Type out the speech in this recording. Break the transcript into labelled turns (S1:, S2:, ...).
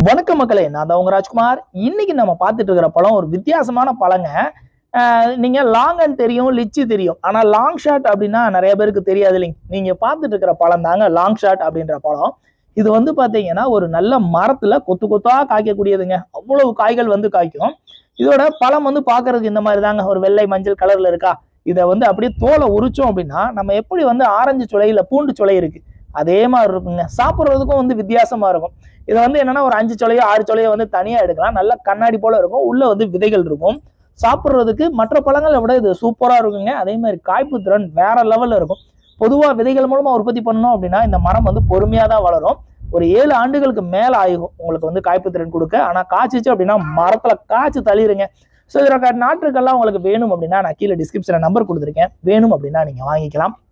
S1: வணக்கம் மக்களே நான் தான் உங்க ராஜ்குமார் இன்னைக்கு நம்ம பார்த்துட்டு இருக்கிற பழம் ஒரு வித்தியாசமான பழங்க அஹ் நீங்க லாங் அண்ட் தெரியும் லிச்சி தெரியும் ஆனா லாங் ஷாட் அப்படின்னா நிறைய பேருக்கு தெரியாது இல்லைங்க நீங்க பார்த்துட்டு இருக்கிற பழம் தாங்க லாங் ஷாட் அப்படின்ற பழம் இது வந்து பாத்தீங்கன்னா ஒரு நல்ல மரத்துல கொத்து கொத்தா காய்க்கக்கூடியதுங்க அவ்வளவு காய்கள் வந்து காய்க்கும் இதோட பழம் வந்து பார்க்கிறதுக்கு இந்த மாதிரி தாங்க ஒரு வெள்ளை மஞ்சள் கலர்ல இருக்கா இதை வந்து அப்படியே தோலை உரிச்சோம் அப்படின்னா நம்ம எப்படி வந்து ஆரஞ்சு சுளையில பூண்டு சுளை இருக்கு அதே மாதிரி இருக்குங்க சாப்பிட்றதுக்கும் வந்து வித்தியாசமா இருக்கும் இதை வந்து என்னன்னா ஒரு அஞ்சு சொலையோ ஆறு சொலையோ வந்து தனியா எடுக்கலாம் நல்ல கண்ணாடி போல இருக்கும் உள்ள வந்து விதைகள் இருக்கும் சாப்பிட்றதுக்கு மற்ற பழங்களை விட இது சூப்பரா இருக்குங்க அதே மாதிரி காய்ப்பு திறன் வேற லெவல்ல இருக்கும் பொதுவா விதைகள் மூலமா உற்பத்தி பண்ணணும் அப்படின்னா இந்த மரம் வந்து பொறுமையா தான் வளரும் ஒரு ஏழு ஆண்டுகளுக்கு மேல ஆகும் உங்களுக்கு வந்து காய்ப்பு திறன் கொடுக்க ஆனா காய்ச்சிச்சு அப்படின்னா மரத்துல காய்ச்சி தள்ளிடுங்க ஸோ இதோட நாற்றுக்கெல்லாம் உங்களுக்கு வேணும் அப்படின்னா நான் கீழே டிஸ்கிரிப்ஷன்ல நம்பர் கொடுத்துருக்கேன் வேணும் அப்படின்னா நீங்க வாங்கிக்கலாம்